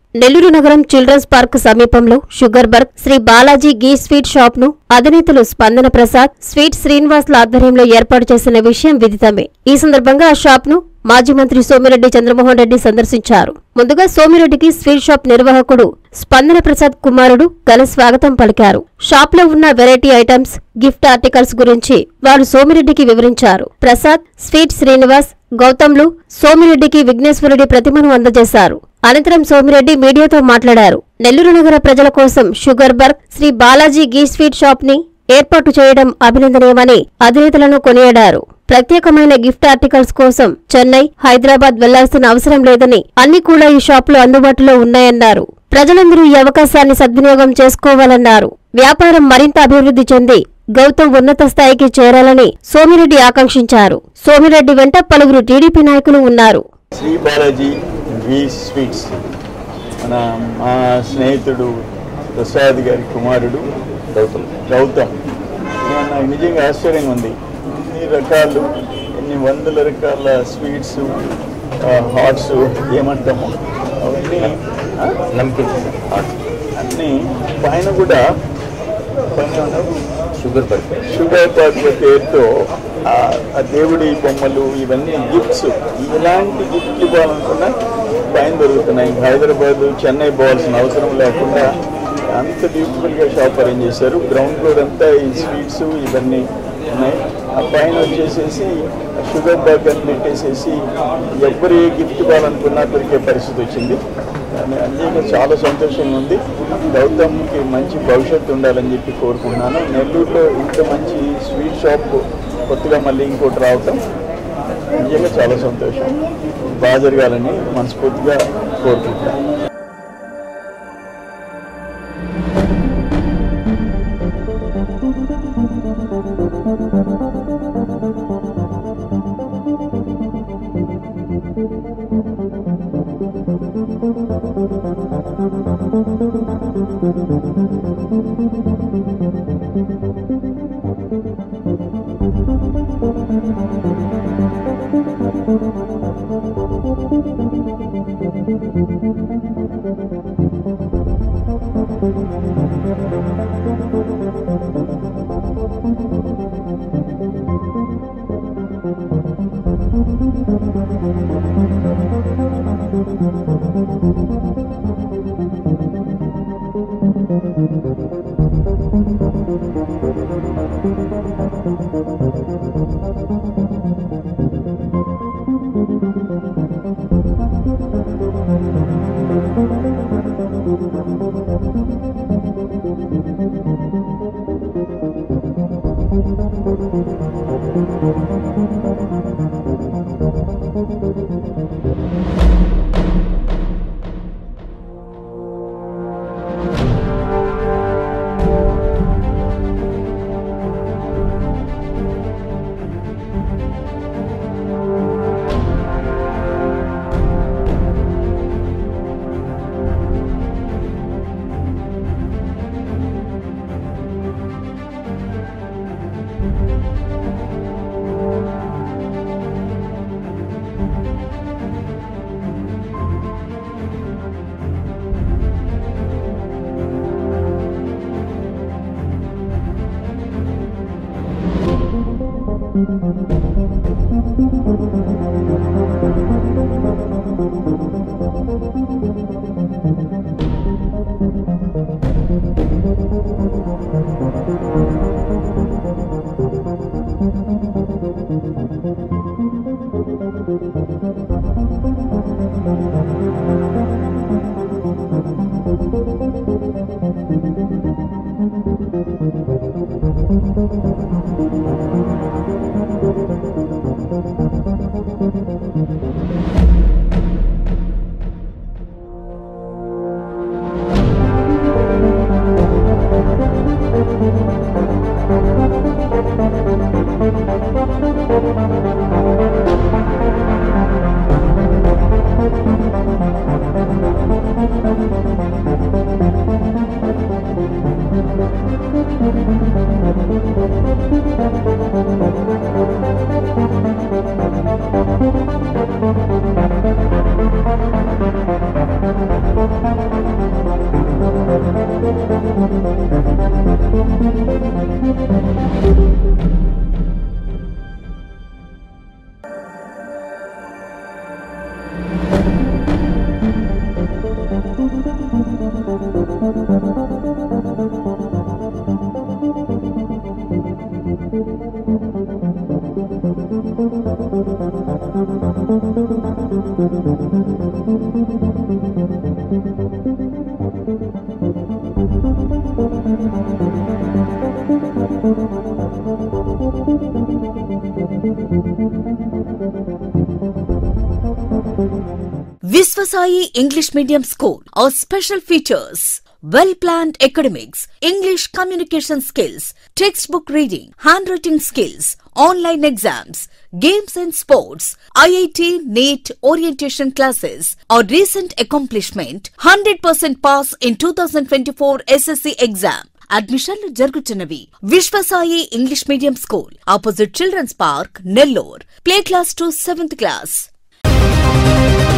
నెల్లూరు నగరం children's park సమీపంలో sugar burg Sri Balaji ghee sweet shop ను అధినేతలు స్పందన ప్రసాద్ స్వీట్ శ్రీనివాస్ల ఆధ్వర్యంలో ఏర్పాటు చేసిన విషయం విదితమే ఈ సందర్భంగా ఆ షాప్ ను మాజీ మంత్రి సోమిరెడ్డి చంద్రమోహన్ రెడ్డి సందర్శించారు ముందుగా సోమిరెడ్డికి స్వీట్ షాప్ నిర్వాహకుడు స్పందన ప్రసాద్ కుమారుడు ఘన స్వాగతం పలికారు షాప్ లో ఉన్న వెరైటీ ఐటమ్స్ గిఫ్ట్ ఆర్టికల్స్ గురించి వారు సోమిరెడ్డికి వివరించారు ప్రసాద్ స్వీట్ శ్రీనివాస్ గౌతమ్లు సోమిరెడ్డికి విఘ్నేశ్వరుడి ప్రతిమను అందజేశారు అనంతరం సోమిరెడ్డి మీడియాతో మాట్లాడారు నెల్లూరు నగర ప్రజల కోసం sugar burg Sri Balaji ghee sweet shop ని ఏర్పాటు చేయడం అభినందనీయమని అధినేతలను కొనియాడారు ప్రత్యేకమైన గిఫ్ట్ ఆర్టికల్స్ కోసం చెన్నై హైదరాబాద్ వెళ్లాల్సిన అవసరం లేదని అన్ని కూడా ఈ షాపులో అందుబాటులో ఉన్నాయన్నారు ప్రజలందరూ ఈ అవకాశాన్ని సద్వినియోగం చేసుకోవాలన్నారు వ్యాపారం మరింత అభివృద్ధి చెంది గౌతమ్ ఉన్నత స్థాయికి చేరాలని సోమిరెడ్డి ఆకాంక్షించారు సోమిరెడ్డి వెంట పలువురు టీడీపీ నాయకులు ఉన్నారు శ్రీ బాలాజీ వి స్వీట్స్ మన మా స్నేహితుడు ప్రసాద్ గారి కుమారుడు గౌతమ్ గౌతమ్ నేను నాకు నిజంగా ఆశ్చర్యంగా ఉంది ఎన్ని రకాలు ఎన్ని వందల రకాల స్వీట్స్ హాట్స్ ఏమంటాము అవన్నీ నమ్కిన్ అన్నీ పైన కూడా పైన ఏమన్నారు? షుగర్ బర్ఫీ షుగర్ పార్క్ పేరుతో ఆ ఆ దేవుడి బొమ్మలు ఇవన్నీ గిఫ్ట్స్ ఇలాంటి గిఫ్ట్లు ఇవ్వాలనుకున్నా పైన దొరుకుతున్నాయి హైదరాబాద్ చెన్నై పోవాల్సిన అవసరం లేకుండా అంత బ్యూటిఫుల్గా షాప్ అరేంజ్ చేశారు గ్రౌండ్ ఫ్లోర్ అంతా ఈ స్వీట్స్ ఇవన్నీ ఉన్నాయి ఆ పైన వచ్చేసేసి షుగర్ బాగ్ అని పెట్టేసేసి ఎవరు ఏ గిఫ్ట్ ఇవ్వాలనుకున్నా దొరికే పరిస్థితి వచ్చింది అందుకే చాలా సంతోషంగా ఉంది గౌతమ్కి మంచి భవిష్యత్తు ఉండాలని చెప్పి కోరుకుంటున్నాను నెల్లూరులో ఇంత మంచి స్వీట్ షాప్ కొత్తగా మళ్ళీ ఇంకోటి రావటం నిజంగా చాలా సంతోషం బాగా జరగాలని మనస్ఫూర్తిగా కోరుకుంటున్నాను Thank you. Visvasai English Medium School. Our special features well planned academics, English communication skills, textbook reading, handwriting skills, online exams, games and sports, IIT NEET orientation classes. Our recent accomplishment 100% pass in 2024 SSC exam. అడ్మిషన్లు జరుగుతున్నవి Viswasai English medium school opposite children's park Nellore play class to seventh class